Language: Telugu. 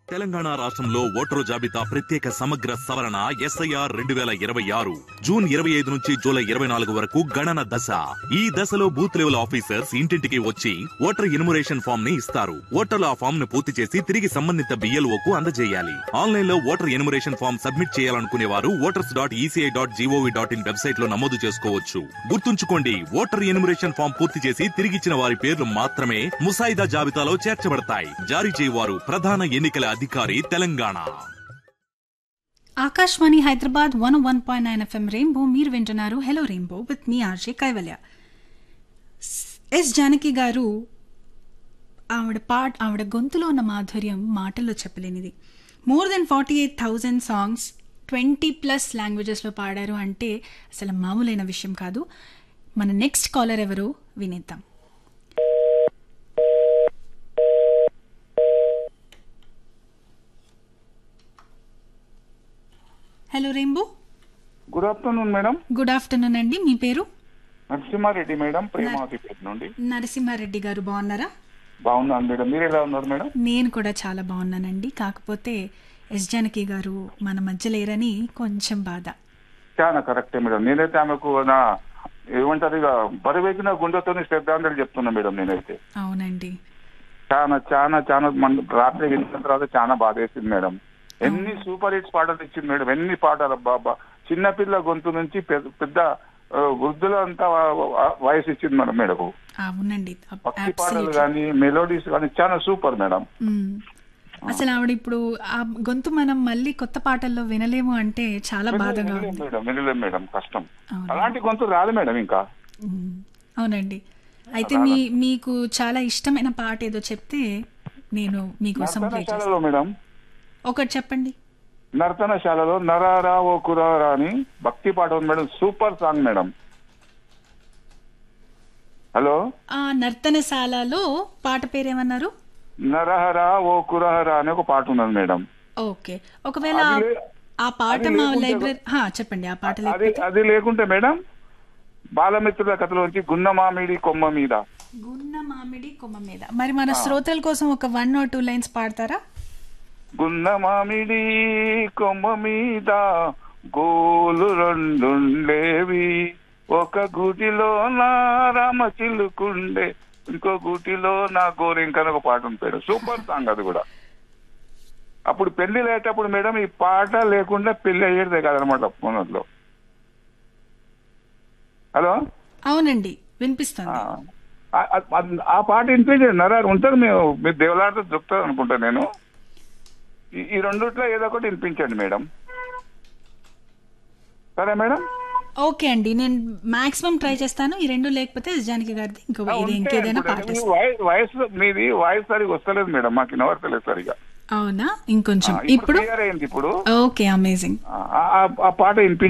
తెలంగాణ రాష్ట్రంలో ఓటరు జాబితా ప్రత్యేక సమగ్ర సవరణ ఎస్ఐఆర్ రెండు వేల ఇరవై ఆరు జూన్ ఇరవై ఐదు నుంచి జూలై ఇరవై నాలుగు వరకు గణన దశ ఈ దశలో బూత్ లెవెల్ ఆఫీసర్స్ ఇంటింటికి వచ్చి ఓటర్ ఎన్యుమరేషన్ ఫామ్ ని ఇస్తారు ఓటర్లు ఆ ఫామ్ ను పూర్తి చేసి తిరిగి సంబంధిత బిఎల్ఓ కు అందజేయాలి ఆన్లైన్ లో ఓటర్ ఎన్యుమరేషన్ ఫామ్ సబ్మిట్ చేయాలనుకునే వారు voters dot ECI dot GOV dot in website లో నమోదు చేసుకోవచ్చు గుర్తుంచుకోండి ఓటర్ ఎన్యుమరేషన్ ఫామ్ పూర్తి చేసి తిరిగిచ్చిన వారి పేర్లు మాత్రమే ముసాయిదా జాబితాలో చేర్చబడతాయి జారీ చేయవారు ప్రధాన ఎన్నికల అధికారి Telangana Akashvani Hyderabad one one point nine FM rainbow మీరు వింటున్నారు హలో రెయిన్బో విత్ మీ ఆర్జే కైవల్య ఎస్ జానకి గారు ఆవిడ పాట ఆవిడ గొంతులో ఉన్న మాధుర్యం మాటల్లో చెప్పలేనిది more than forty eight thousand songs twenty plus లాంగ్వేజెస్లో పాడారు అంటే అసలు మామూలైన విషయం కాదు మన నెక్స్ట్ కాలర్ ఎవరో వినేద్దాం hello rainbow good afternoon madam good afternoon అండి మీ పేరు నరసింహారెడ్డి మేడం ప్రేమాధిపేట నుండి నరసింహారెడ్డి గారు బాగున్నారా బాగున్నాను మేడం మీరు ఎలా ఉన్నారు మేడం నేను కూడా చాలా బాగున్నానండి కాకపోతే ఎస్ జానకి గారు మన మధ్య లేరని కొంచెం బాధ చాలా కరెక్టే మేడం నేనైతే ఆమెకు నా ఏమంటారు ఇక బరువెక్కిన గుండెతోని శ్రద్ధాంజలి చెప్తున్నా మేడం నేనైతే అవునండి చాలా చాలా చాలా మన రాత్రి విన్న తర్వాత చాలా బాధ వేసింది మేడం ఎన్ని సూపర్ హిట్స్ పాటలు ఇచ్చింది మేడం ఎన్ని పాటలు బాబా చిన్నపిల్ల గొంతు నుంచి పెద్ద పెద్ద ఆ, వృద్ధుల అంతా వయసు ఇచ్చింది మేడం మేడకు అవునండి భక్తి పాటలు Absolutely. కానీ మెలోడీస్ కానీ చాలా సూపర్ మేడం మ్మ్. అసలు ఆవిడ ఇప్పుడు ఆ గొంతు మనం మళ్ళీ కొత్త పాటల్లో వినలేము అంటే చాలా బాధగా వినలేం ఉంది మేడం వినలేం మేడం కష్టం అవును. అలాంటి గొంతు రాదు మేడం ఇంకా మ్మ్. అవునండి అయితే మీ మీకు చాలా ఇష్టమైన పాట ఏదో చెప్తే నేను మీకోసం ప్లే చేస్తాను నర్తనశాలలో మేడం ఒకటి చెప్పండి నర్తనశాలలో నరారా ఓ కురారా అని భక్తి పాట ఉంది madam super song madam hello ఆ నర్తనశాలలో పాట పేరేమన్నారు నరహరా ఓ కురహరా అని ఒక పాట ఉన్నది మేడం ఓకే ఒకవేళ అది లే- ఆ పాట అది మా లేకుంటే లైబ్రరీ హా, చెప్పండి ఆ పాట అది లేకపోతే అది లేకుంటే మేడం బాలమిత్రుల కథలోంచి గున్న మామిడి కొమ్మ మీద గున్న మామిడి కొమ్మ మీద మరి మన శ్రోతల కోసం ఒక వన్ ఆర్ టూ లైన్స్ పాడతారా గున్న మామిడి కొమ్మ మీద గోలు రెండుండేవి ఒక గుటిలో నా రామ చిల్లుకుండే ఇంకో గుటిలో నా గోరింక అని ఒక పాట ఉంటాడు సూపర్ సాంగ్ అది కూడా అప్పుడు పెళ్లి లేటప్పుడు మేడం ఈ పాట లేకుండా పెళ్లి అయ్యేదే కాదనమాట ఫోన్లో హలో అవునండి వినిపిస్తుంది ఆ- ఆ- ఆ- ఆ పాట వినిపించండి నరా ఉంటుంది మేము మీరు దేవులాడితో దొరుకుతుంది అనుకుంటా నేను ఈ- ఈ రెండిట్లో ఏదో ఒకటి వినిపించండి మేడం సరే మేడం ఓకే అండి నేను మాక్సిమం ట్రై చేస్తాను ఈ రెండు లేకపోతే జానకి గారిది ఇంకో ఆ, ఇది ఉంటే ఇంకేదైనా ఇప్పుడు మీ పాటిస్తాను వాయిస్ వాయిస్ మీది వాయిస్ సరిగా వస్తలేదు మేడం మాకు వినవర్తలేదు సరిగా అవునా ఇంకొంచెం ఆ, ఇప్పుడు క్లియర్ అయింది ఇప్పుడు ఓకే అమేజింగ్ ఆ- ఆ- ఆ పాట వినిపించండి